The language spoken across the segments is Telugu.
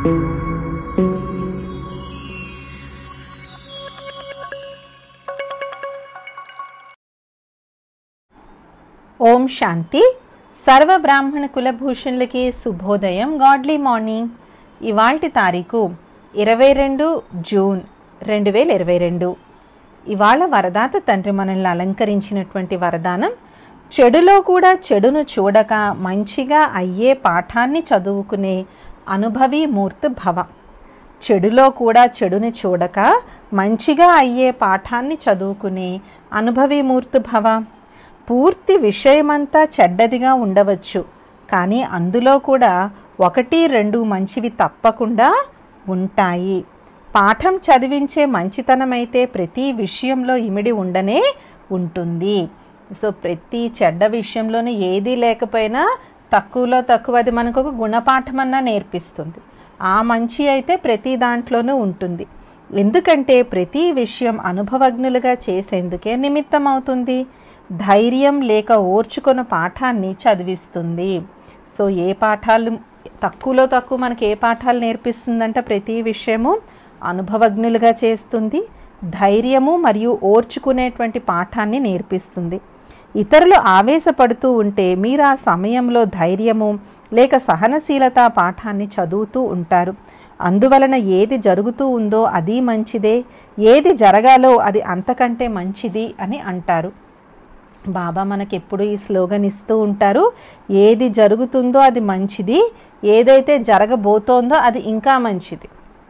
ఓం శాంతి సర్వ బ్రాహ్మణ కులభూషణులకి శుభోదయం గాడ్లీ మార్నింగ్ ఇవాల్టి తారీఖు ఇరవై రెండు జూన్ రెండు వేల ఇరవై రెండు ఇవాళ వరదాత తండ్రి మనల్ని అలంకరించినటువంటి వరదానం చెడులో కూడా చెడును చూడక మంచిగా అయ్యే పాఠాన్ని చదువుకునే అనుభవి మూర్తి భవ చెడులో కూడా చెడుని చూడక మంచిగా అయ్యే పాఠాన్ని చదువుకునే అనుభవి మూర్తి భవ పూర్తి విషయమంతా చెడ్డదిగా ఉండవచ్చు కానీ అందులో కూడా ఒకటి రెండు మంచివి తప్పకుండా ఉంటాయి పాఠం చదివించే మంచితనమైతే ప్రతి విషయంలో ఇమిడి ఉండనే ఉంటుంది సో ప్రతి చెడ్డ విషయంలోనూ ఏది లేకపోయినా తక్కువలో తక్కువ అది మనకు ఒక గుణపాఠమన్నా నేర్పిస్తుంది ఆ మంచి అయితే ప్రతి దాంట్లోనూ ఉంటుంది ఎందుకంటే ప్రతి విషయం అనుభవజ్ఞులుగా చేసేందుకే నిమిత్తం అవుతుంది ధైర్యం లేక ఓర్చుకున్న పాఠాన్ని చదివిస్తుంది సో ఏ పాఠాలు తక్కువలో తక్కువ మనకి ఏ పాఠాలు నేర్పిస్తుందంటే ప్రతి విషయము అనుభవజ్ఞులుగా చేస్తుంది ధైర్యము మరియు ఓర్చుకునేటువంటి పాఠాన్ని నేర్పిస్తుంది ఇతరులు ఆవేశపడుతూ ఉంటే మీరు ఆ సమయంలో ధైర్యము లేక సహనశీలత పాఠాన్ని చదువుతూ ఉంటారు అందువలన ఏది జరుగుతూ ఉందో అది మంచిదే ఏది జరగాలో అది అంతకంటే మంచిది అని అంటారు బాబా మనకి ఎప్పుడు ఈ స్లోగన్ ఇస్తూ ఉంటారు ఏది జరుగుతుందో అది మంచిది ఏదైతే జరగబోతోందో అది ఇంకా మంచిది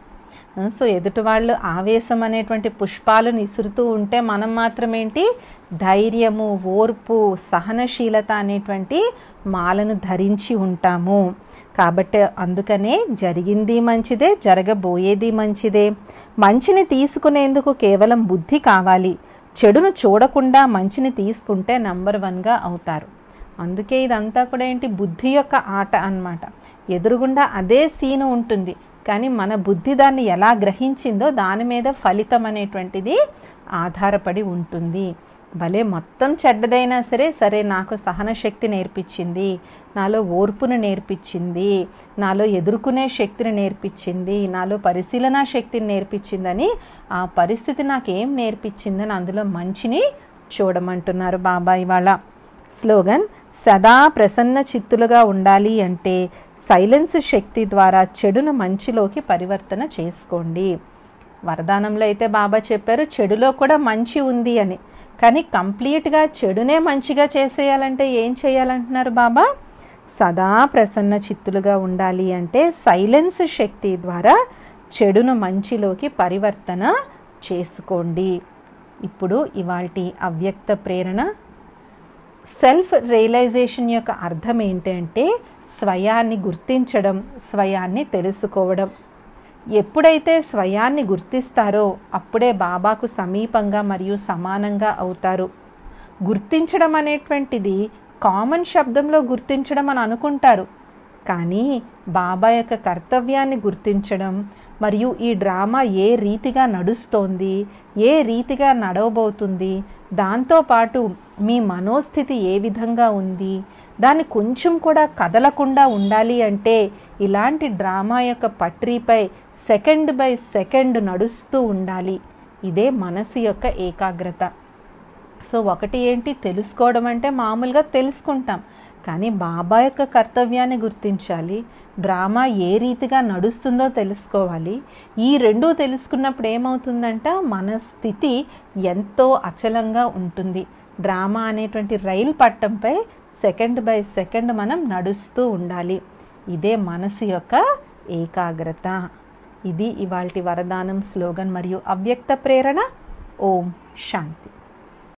సో ఎదుటి వాళ్ళు ఆవేశం అనేటువంటి పుష్పాలను ఇసురుతూ ఉంటే మనం మాత్రం ఏంటి ధైర్యము ఓర్పు సహనశీలత అనేటువంటి మాలను ధరించి ఉంటాము కాబట్టి అందుకనే జరిగింది మంచిదే జరగబోయేది మంచిదే మంచిని తీసుకునేందుకు కేవలం బుద్ధి కావాలి చెడును చూడకుండా మంచిని తీసుకుంటే నంబర్ వన్గా అవుతారు అందుకే ఇదంతా కూడా ఏంటి బుద్ధి యొక్క ఆట అన్నమాట ఎదురుగుండా అదే సీను ఉంటుంది కానీ మన బుద్ధి దాన్ని ఎలా గ్రహించిందో దాని మీద ఫలితం అనేటువంటిది ఆధారపడి ఉంటుంది భలే మొత్తం చెడ్డదైనా సరే సరే నాకు సహన శక్తి నేర్పించింది నాలో ఓర్పును నేర్పించింది నాలో ఎదుర్కొనే శక్తిని నేర్పించింది నాలో పరిశీలన శక్తిని నేర్పించిందని ఆ పరిస్థితి నాకేం నేర్పించిందని అందులో మంచిని చూడమంటున్నారు బాబా ఇవాళ స్లోగన్ సదా ప్రసన్న చిత్తులుగా ఉండాలి అంటే సైలెన్స్ శక్తి ద్వారా చెడును మంచిలోకి పరివర్తన చేసుకోండి వరదానంలో అయితే బాబా చెప్పారు చెడులో కూడా మంచి ఉంది అని కానీ కంప్లీట్గా చెడునే మంచిగా చేసేయాలంటే ఏం చేయాలంటున్నారు బాబా సదా ప్రసన్న చిత్తులుగా ఉండాలి అంటే సైలెన్స్ శక్తి ద్వారా చెడును మంచిలోకి పరివర్తన చేసుకోండి ఇప్పుడు ఇవాల్టి అవ్యక్త ప్రేరణ సెల్ఫ్ రియలైజేషన్ యొక్క అర్థం ఏంటంటే స్వయాన్ని గుర్తించడం స్వయాన్ని తెలుసుకోవడం ఎప్పుడైతే స్వయాన్ని గుర్తిస్తారో అప్పుడే బాబాకు సమీపంగా మరియు సమానంగా అవుతారు గుర్తించడం అనేటువంటిది కామన్ శబ్దంలో గుర్తించడం అని అనుకుంటారు కానీ బాబా యొక్క కర్తవ్యాన్ని గుర్తించడం మరియు ఈ డ్రామా ఏ రీతిగా నడుస్తోంది ఏ రీతిగా నడవబోతుంది దాంతోపాటు మీ మనోస్థితి ఏ విధంగా ఉంది దాన్ని కొంచెం కూడా కదలకుండా ఉండాలి అంటే ఇలాంటి డ్రామా యొక్క పట్రీపై సెకండ్ బై సెకండ్ నడుస్తూ ఉండాలి ఇదే మనసు యొక్క ఏకాగ్రత సో ఒకటి ఏంటి తెలుసుకోవడం అంటే మామూలుగా తెలుసుకుంటాం కానీ బాబా యొక్క కర్తవ్యాన్ని గుర్తించాలి డ్రామా ఏ రీతిగా నడుస్తుందో తెలుసుకోవాలి ఈ రెండూ తెలుసుకున్నప్పుడు ఏమవుతుందంట మన స్థితి ఎంతో అచలంగా ఉంటుంది డ్రామా అనేటువంటి రైలు పట్టంపై సెకండ్ బై సెకండ్ మనం నడుస్తూ ఉండాలి ఇదే మనసు యొక్క ఏకాగ్రత ఇది ఇవాల్టి వరదానం స్లోగన్ మరియు అవ్యక్త ప్రేరణ ఓం శాంతి